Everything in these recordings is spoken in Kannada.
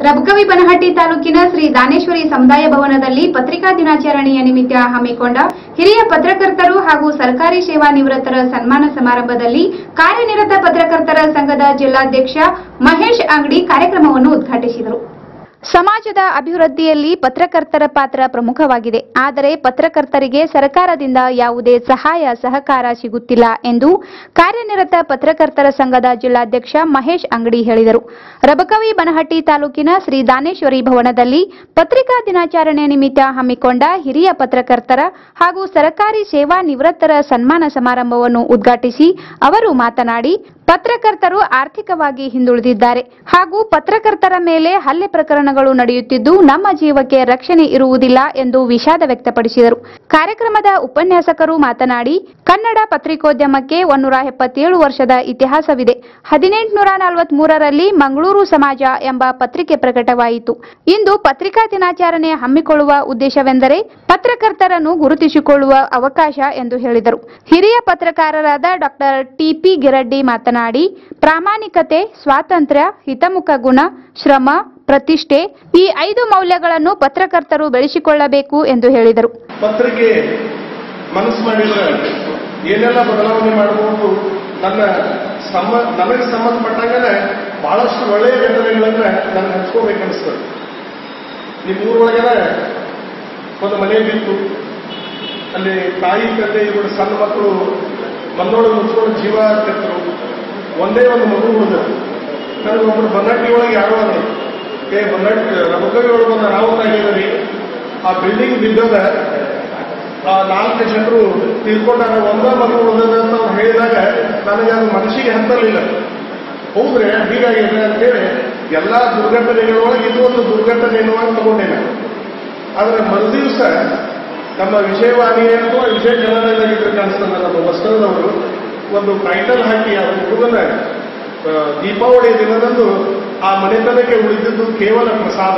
ರಬಕವಿ ಬನಹಟ್ಟಿ ತಾಲೂಕಿನ ಶ್ರೀ ದಾನೇಶ್ವರಿ ಸಮುದಾಯ ಭವನದಲ್ಲಿ ಪತ್ರಿಕಾ ದಿನಾಚರಣೆಯ ನಿಮಿತ್ತ ಹಮ್ಮಿಕೊಂಡ ಹಿರಿಯ ಪತ್ರಕರ್ತರು ಹಾಗೂ ಸರ್ಕಾರಿ ಸೇವಾ ನಿವೃತ್ತರ ಸನ್ಮಾನ ಸಮಾರಂಭದಲ್ಲಿ ಕಾರ್ಯನಿರತ ಪತ್ರಕರ್ತರ ಸಂಘದ ಜಿಲ್ಲಾಧ್ಯಕ್ಷ ಮಹೇಶ್ ಅಂಗಡಿ ಕಾರ್ಯಕ್ರಮವನ್ನು ಉದ್ಘಾಟಿಸಿದರು ಸಮಾಜದ ಅಭಿವೃದ್ಧಿಯಲ್ಲಿ ಪತ್ರಕರ್ತರ ಪಾತ್ರ ಪ್ರಮುಖವಾಗಿದೆ ಆದರೆ ಪತ್ರಕರ್ತರಿಗೆ ಸರ್ಕಾರದಿಂದ ಯಾವುದೇ ಸಹಾಯ ಸಹಕಾರ ಸಿಗುತ್ತಿಲ್ಲ ಎಂದು ಕಾರ್ಯನಿರತ ಪತ್ರಕರ್ತರ ಸಂಘದ ಜಿಲ್ಲಾಧ್ಯಕ್ಷ ಮಹೇಶ್ ಅಂಗಡಿ ಹೇಳಿದರು ರಬಕವಿ ಬನಹಟ್ಟಿ ತಾಲೂಕಿನ ಶ್ರೀ ದಾನೇಶ್ವರಿ ಭವನದಲ್ಲಿ ಪತ್ರಿಕಾ ದಿನಾಚರಣೆ ನಿಮಿತ್ತ ಹಮ್ಮಿಕೊಂಡ ಹಿರಿಯ ಪತ್ರಕರ್ತರ ಹಾಗೂ ಸರ್ಕಾರಿ ಸೇವಾ ನಿವೃತ್ತರ ಸನ್ಮಾನ ಸಮಾರಂಭವನ್ನು ಉದ್ಘಾಟಿಸಿ ಅವರು ಮಾತನಾಡಿ ಪತ್ರಕರ್ತರು ಆರ್ಥಿಕವಾಗಿ ಹಿಂದುಳಿದಿದ್ದಾರೆ ಹಾಗೂ ಪತ್ರಕರ್ತರ ಮೇಲೆ ಹಲ್ಲೆ ಪ್ರಕರಣಗಳು ನಡೆಯುತ್ತಿದ್ದು ನಮ್ಮ ಜೀವಕ್ಕೆ ರಕ್ಷಣೆ ಇರುವುದಿಲ್ಲ ಎಂದು ವಿಷಾದ ವ್ಯಕ್ತಪಡಿಸಿದರು ಕಾರ್ಯಕ್ರಮದ ಉಪನ್ಯಾಸಕರು ಮಾತನಾಡಿ ಕನ್ನಡ ಪತ್ರಿಕೋದ್ಯಮಕ್ಕೆ ಒಂದೂರ ಎಪ್ಪತ್ತೇಳು ವರ್ಷದ ಇತಿಹಾಸವಿದೆ ಹದಿನೆಂಟುನೂರ ನಲವತ್ಮೂರರಲ್ಲಿ ಮಂಗಳೂರು ಸಮಾಜ ಎಂಬ ಪತ್ರಿಕೆ ಪ್ರಕಟವಾಯಿತು ಇಂದು ಪತ್ರಿಕಾ ದಿನಾಚರಣೆ ಹಮ್ಮಿಕೊಳ್ಳುವ ಉದ್ದೇಶವೆಂದರೆ ಪತ್ರಕರ್ತರನ್ನು ಗುರುತಿಸಿಕೊಳ್ಳುವ ಅವಕಾಶ ಎಂದು ಹೇಳಿದರು ಹಿರಿಯ ಪತ್ರಕಾರರಾದ ಡಾಕ್ಟರ್ ಟಿಪಿ ಗಿರಡ್ಡಿ ಮಾತನಾಡಿ ಪ್ರಾಮಾಣಿಕತೆ ಸ್ವಾತಂತ್ರ್ಯ ಹಿತಮುಖ ಗುಣ ಶ್ರಮ ಪ್ರತಿಷ್ಠೆ ಈ ಐದು ಮೌಲ್ಯಗಳನ್ನು ಪತ್ರಕರ್ತರು ಬೆಳೆಸಿಕೊಳ್ಳಬೇಕು ಎಂದು ಹೇಳಿದರು ಪತ್ರಿಕೆ ಮನಸ್ಸು ಮಾಡಿದ್ರೆ ಏನೆಲ್ಲ ಬದಲಾವಣೆ ಮಾಡಬಹುದು ನನ್ನ ಸಮ ನನಗೆ ಸಂಬಂಧಪಟ್ಟಂಗೆ ಬಹಳಷ್ಟು ಒಳ್ಳೆಯ ಘಟನೆಗಳನ್ನ ನಾನು ಹಂಚ್ಕೋಬೇಕನ್ನಿಸ್ತದೆ ನಿಮ್ಮ ಊರೊಳಗನ ಒಂದು ಮನೆ ಬಿತ್ತು ಅಲ್ಲಿ ತಾಯಿ ತಂದೆ ಇವರು ಸಣ್ಣ ಮಕ್ಕಳು ಬಂದೊಳಗೆ ಮುಚ್ಕೊಂಡು ಜೀವ ಕೆತ್ತರು ಒಂದೇ ಒಂದು ಮಗು ಉಳಿದ್ರು ನನಗೆ ಒಬ್ಬರು ಬನ್ನಟ್ಟಿ ಒಳಗೆ ಯಾರೋ ಅದೇ ಏ ಬನ್ನಟ್ಟಿ ರಬಕವಿ ಒಳಗೆ ಒಂದು ರಾವತಾಗಿದ್ದೀರಿ ಆ ಬಿಲ್ಡಿಂಗ್ ಬಿದ್ದದ ಆ ನಾಲ್ಕು ಜನರು ತೀರ್ಕೊಂಡಾಗ ಒಂದ ಮಗು ಉಳಿದದ ಅಂತ ಅವ್ರು ಹೇಳಿದಾಗ ನನಗೆ ಅದು ಮನಸ್ಸಿಗೆ ಹತ್ತಲಿಲ್ಲ ಹೌದ್ರೆ ಹೀಗಾಗಿದೆ ಅಂತೇಳಿ ಎಲ್ಲಾ ದುರ್ಘಟನೆಗಳೊಳಗೆ ಇದು ಒಂದು ದುರ್ಘಟನೆ ಎನ್ನುವಾಗ ತಗೊಂಡೆ ನಾನು ಆದ್ರೆ ಮರುದಿವಸ ನಮ್ಮ ವಿಜಯವಾಣಿ ಅಥವಾ ವಿಜಯ ಕನ್ನಡದಾಗಿದ್ರೆ ಕಾಣಿಸ್ತದೆ ನಮ್ಮ ವಸ್ತ್ರದವರು ಒಂದು ಟೈಟಲ್ ಹಾಕಿ ಆ ಹುಡುಗನ ಆ, ದೀಪಾವಳಿ ದಿನದಂದು ಆ ಮನೆತನಕ್ಕೆ ಉಳಿದಿದ್ದು ಕೇವಲ ಪ್ರಸಾದ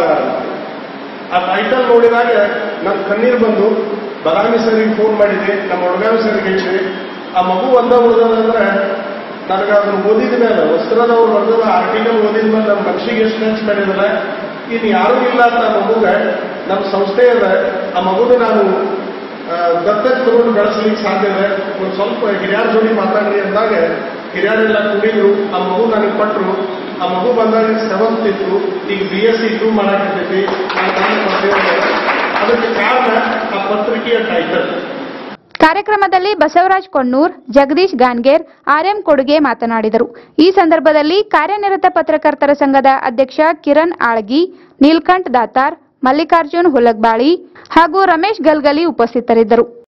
ಆ ಟೈಟಲ್ ನೋಡಿದಾಗ ನನ್ನ ಕಣ್ಣೀರು ಬಂದು ಬದಾಮಿ ಸರಿಗೆ ಫೋನ್ ಮಾಡಿದೆ ನಮ್ಮ ಹುಡುಗಾವಿ ಸರಿಗೆ ಹೇಳಿದೆ ಆ ಮಗು ಒಂದ ಉಳಿದಂದ್ರೆ ನನಗೆ ಅದನ್ನು ಓದಿದ ಮೇಲೆ ವಸ್ತ್ರದವ್ರು ಬರೆದ ಆರ್ಟಿಕಲ್ ಓದಿದ ಮೇಲೆ ನಮ್ಮ ಮನಸ್ಸಿಗೆ ಎಷ್ಟು ಟಚ್ ಮಾಡಿದಲ್ಲ ಇನ್ನು ಯಾರೂ ಇಲ್ಲ ಅಂತ ಆ ಮಗುಗ ನಮ್ಮ ಸಂಸ್ಥೆ ಅದ ಆ ಮಗುನ ನಾನು ಆ, ದತ್ತಕ್ಕೆ ತಗೊಂಡು ಬೆಳೆಸಲಿಕ್ಕೆ ಸಾಧ್ಯ ಇದೆ ಒಂದು ಸ್ವಲ್ಪ ಹಿರಿಯರ ಜೋಡಿ ಮಾತಾಡ್ರಿ ಅಂದಾಗ ಹಿರಿಯರೆಲ್ಲ ಕುಡಿದ್ರು ಆ ಮಗು ನನಗೆ ಕೊಟ್ಟರು ಆ ಮಗು ಬಂದಾಗ ಸೆವೆಂತ್ ಇತ್ತು ಈಗ ಬಿ ಎಸ್ ಸಿ ಟೂ ಮಾಡಾಕತ್ತೈತಿ ನಾನು ಕೊಡ್ತೇವೆ ಅದಕ್ಕೆ ಕಾರಣ ಆ ಪತ್ರಿಕೆಯ ಟೈಟಲ್ ಕಾರ್ಯಕ್ರಮದಲ್ಲಿ ಬಸವರಾಜ್ ಕೊಣ್ಣೂರ್ ಜಗದೀಶ್ ಗಾನ್ಗೇರ್ ಆರ್ಎಂ ಕೊಡುಗೆ ಮಾತನಾಡಿದರು ಈ ಸಂದರ್ಭದಲ್ಲಿ ಕಾರ್ಯನಿರತ ಪತ್ರಕರ್ತರ ಸಂಘದ ಅಧ್ಯಕ್ಷ ಕಿರಣ್ ಆಳ್ಗಿ ನೀಲ್ಕಂಠ್ ದಾತಾರ್ ಮಲ್ಲಿಕಾರ್ಜುನ್ ಹುಲಗ್ಬಾಳಿ ಹಾಗೂ ರಮೇಶ್ ಗಲ್ಗಲಿ ಉಪಸ್ಥಿತರಿದ್ದರು